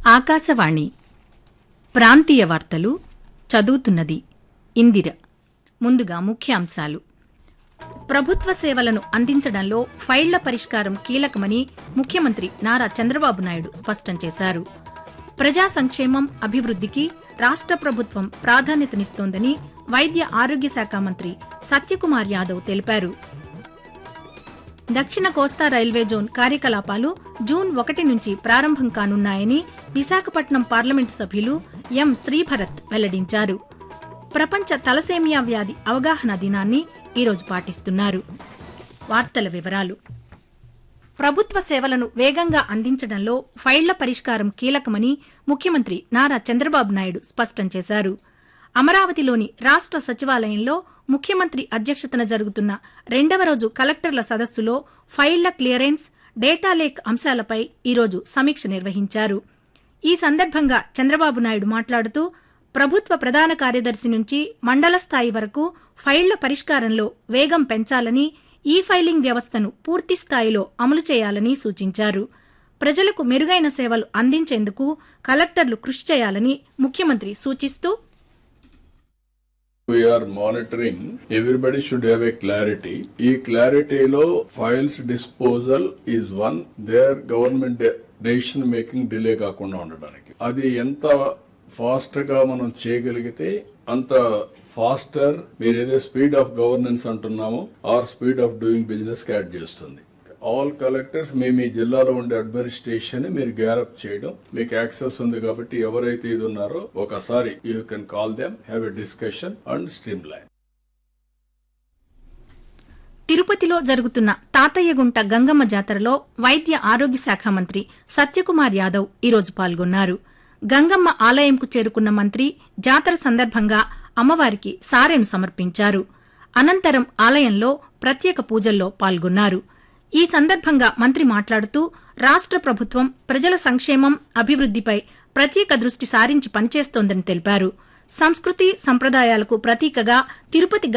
ఆకాశవాణి ప్రాంతీయ వార్తలు చదువుతున్నది ఇందిర ముందుగా ముఖ్యాంశాలు ప్రభుత్వ సేవలను అందించడంలో ఫైళ్ల పరిష్కారం కీలకమని ముఖ్యమంత్రి నారా చంద్రబాబు నాయుడు స్పష్టం చేశారు ప్రజా సంక్షేమం అభివృద్ధికి రాష్ట్ర ప్రభుత్వం ప్రాధాన్యతనిస్తోందని వైద్య ఆరోగ్య శాఖ మంత్రి సత్యకుమార్ యాదవ్ తెలిపారు దక్షిణ కోస్తా రైల్వే జోన్ కార్యకలాపాలు జూన్ ఒకటి నుంచి ప్రారంభం కానున్నాయని విశాఖపట్నం పార్లమెంటు సభ్యులు ఎం శ్రీభరత్ వెల్లడించారు ప్రపంచ తలసేమియా వ్యాధి అవగాహన దినాన్ని ఈరోజు పాటిస్తున్నారు వార్తల వివరాలు ప్రభుత్వ సేవలను వేగంగా అందించడంలో ఫైళ్ల పరిష్కారం కీలకమని ముఖ్యమంత్రి నారా చంద్రబాబు నాయుడు స్పష్టం చేశారు అమరావతిలోని రాష్ట సచివాలయంలో ముఖ్యమంత్రి అధ్యక్షతన జరుగుతున్న రెండవ రోజు కలెక్టర్ల సదస్సులో ఫైళ్ల క్లియరెన్స్ డేటా లేక్ అంశాలపై ఈరోజు సమీక్ష నిర్వహించారు ఈ సందర్భంగా చంద్రబాబు నాయుడు మాట్లాడుతూ ప్రభుత్వ ప్రధాన కార్యదర్శి నుంచి మండల స్థాయి వరకు ఫైళ్ల పరిష్కారంలో వేగం పెంచాలని ఈ ఫైలింగ్ వ్యవస్థను పూర్తి స్థాయిలో అమలు చేయాలని సూచించారు ప్రజలకు మెరుగైన సేవలు అందించేందుకు కలెక్టర్లు కృషి చేయాలని ముఖ్యమంత్రి సూచిస్తూ We are monitoring. Everybody should have a clarity. ఈ క్లారిటీలో files disposal is one there government decision making delay కాకుండా ఉండడానికి అది ఎంత ఫాస్ట్ గా మనం చేయగలిగితే అంత ఫాస్టర్ మీరు ఏదో స్పీడ్ ఆఫ్ గవర్నెన్స్ అంటున్నామో or speed of doing business add చేస్తుంది ఆల్ కలెక్టర్స్ మీ మీ జిల్లాలో ఉండే అడ్మినిస్ట్రేషన్ మీరు గ్యారప్ చేయడం మీకు యాక్సెస్ ఉంది కాబట్టి ఎవరైతే ఇది ఉన్నారో ఒకసారి you can call them have a discussion and stream line తిరుపతిలో జరుగుతున్న తాతయ్యగుంట గంగమ్మ జాతరలో వైద్య ఆరోగ్య శాఖ మంత్రి సత్యకుమార్ యాదవ్ ఈరోజు పాల్గొన్నారు గంగమ్మ ఆలయంకు చేరుకున్న మంత్రి జాతర సందర్భంగా అమ్మవారికి సారెను సమర్పించారు అనంతరం ఆలయంలో ప్రత్యేక పూజల్లో పాల్గొన్నారు ఈ సందర్భంగా మంత్రి మాట్లాడుతూ రాష్ట్ర ప్రభుత్వం ప్రజల సంక్షేమం అభివృద్దిపై ప్రత్యేక దృష్టి సారించి పనిచేస్తోందని తెలిపారు సంస్కృతి సంప్రదాయాలకు ప్రతీకగా తిరుపతి